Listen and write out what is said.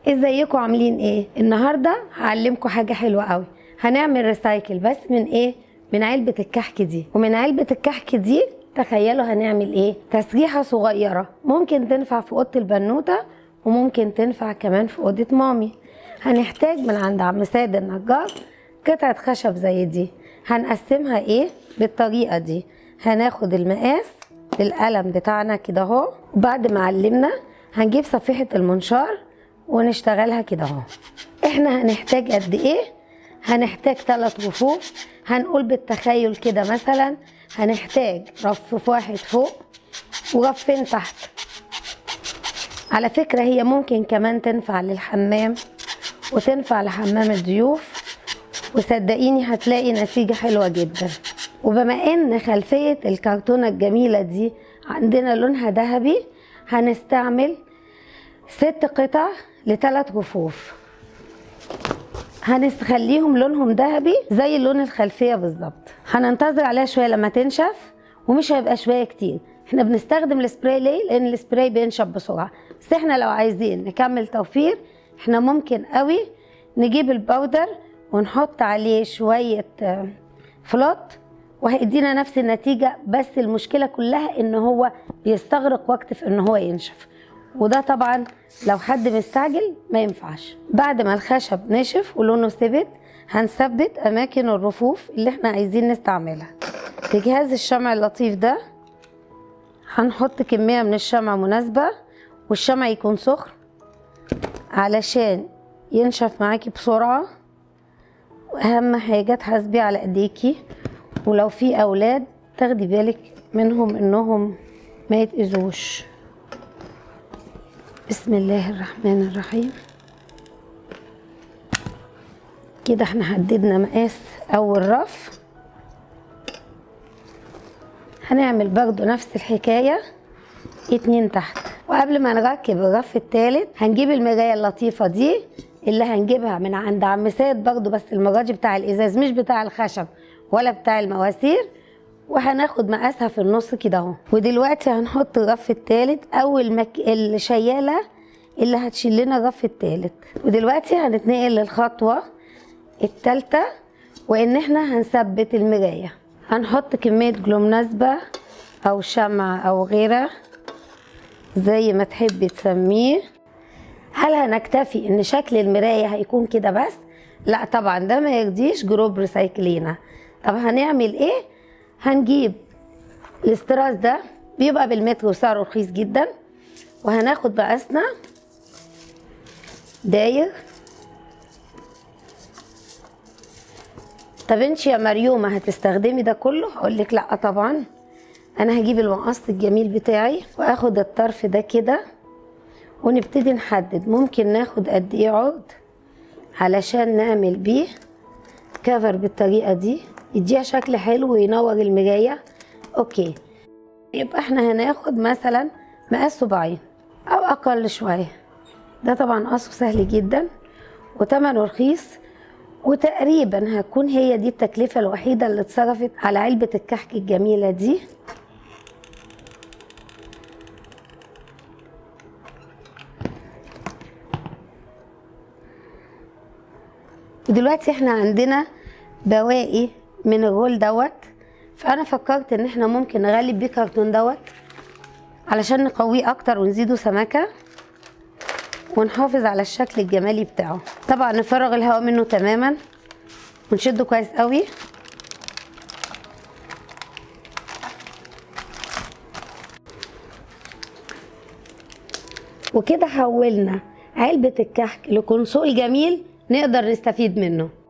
ازيكم عاملين ايه النهارده هعلمكم حاجه حلوه قوي هنعمل ريسايكل بس من ايه من علبه الكحك دي ومن علبه الكحك دي تخيلوا هنعمل ايه تسريحه صغيره ممكن تنفع في اوضه البنوته وممكن تنفع كمان في اوضه مامي هنحتاج من عند عم سيد النجار قطعه خشب زي دي هنقسمها ايه بالطريقه دي هناخد المقاس بالقلم بتاعنا كده اهو وبعد ما علمنا هنجيب صفيحه المنشار ونشتغلها كده اهو احنا هنحتاج قد ايه هنحتاج ثلاث رفوف هنقول بالتخيل كده مثلا هنحتاج رف واحد فوق ورفين تحت على فكرة هي ممكن كمان تنفع للحمام وتنفع لحمام الضيوف وصدقيني هتلاقي نتيجة حلوة جدا وبما ان خلفية الكرتونة الجميلة دي عندنا لونها ذهبي هنستعمل ست قطع لثلاث رفوف هنخليهم لونهم ذهبي زي لون الخلفية بالظبط هننتظر عليها شوية لما تنشف ومش هيبقى شوية كتير احنا بنستخدم السبراي ليه لان السبراي بينشف بسرعة بس احنا لو عايزين نكمل توفير احنا ممكن قوي نجيب البودر ونحط عليه شوية فلوت وهيدينا نفس النتيجة بس المشكلة كلها ان هو بيستغرق وقت في ان هو ينشف وده طبعا لو حد مستعجل ما ينفعش بعد ما الخشب نشف ولونه ثبت هنثبت اماكن الرفوف اللي احنا عايزين نستعملها في جهاز الشمع اللطيف ده هنحط كمية من الشمع مناسبة والشمع يكون سخن علشان ينشف معاكي بسرعة واهم حاجة تحاسبي على ايديكي ولو في اولاد تاخدي بالك منهم انهم ما يتأذوش بسم الله الرحمن الرحيم كده احنا حددنا مقاس اول رف هنعمل برضو نفس الحكاية اتنين تحت وقبل ما نركب الرف التالت هنجيب المراية اللطيفة دي اللي هنجيبها من عند عم سيد برضو بس المرة دي بتاع الازاز مش بتاع الخشب ولا بتاع المواسير وهناخد مقاسها في النص كده اهو ودلوقتي هنحط الرف التالت او المك... الشياله اللي هتشيل لنا الرف التالت ودلوقتي هنتنقل للخطوه التالتة وان احنا هنثبت المرايه هنحط كميه جلو مناسبه او شمع او غيره زي ما تحبي تسميه هل هنكتفي ان شكل المرايه هيكون كده بس لا طبعا ده ما يرضيش جروب ريسايكلينا طب هنعمل ايه هنجيب الاستراس ده بيبقى بالمتر وسعره رخيص جدا وهناخد مقاسنا داير طب انت يا مريومه هتستخدمي ده كله هقول لك لا طبعا انا هجيب المقص الجميل بتاعي واخد الطرف ده كده ونبتدي نحدد ممكن ناخد قد ايه عرض علشان نعمل بيه كفر بالطريقه دي يديها شكل حلو وينور المرايه اوكي يبقى احنا هناخد مثلا مقاس صباعين او اقل شويه ده طبعا قصه سهل جدا وتمنه رخيص وتقريبا هتكون هي دي التكلفه الوحيده اللي اتصرفت على علبه الكحك الجميله دي ودلوقتي احنا عندنا بواقي من الرول دوت فانا فكرت ان احنا ممكن نغلب بيه كرتون دوت علشان نقويه اكتر ونزيده سمكه ونحافظ على الشكل الجمالي بتاعه طبعا نفرغ الهواء منه تماما ونشده كويس قوي وكده حولنا علبة الكحك لكونسول جميل نقدر نستفيد منه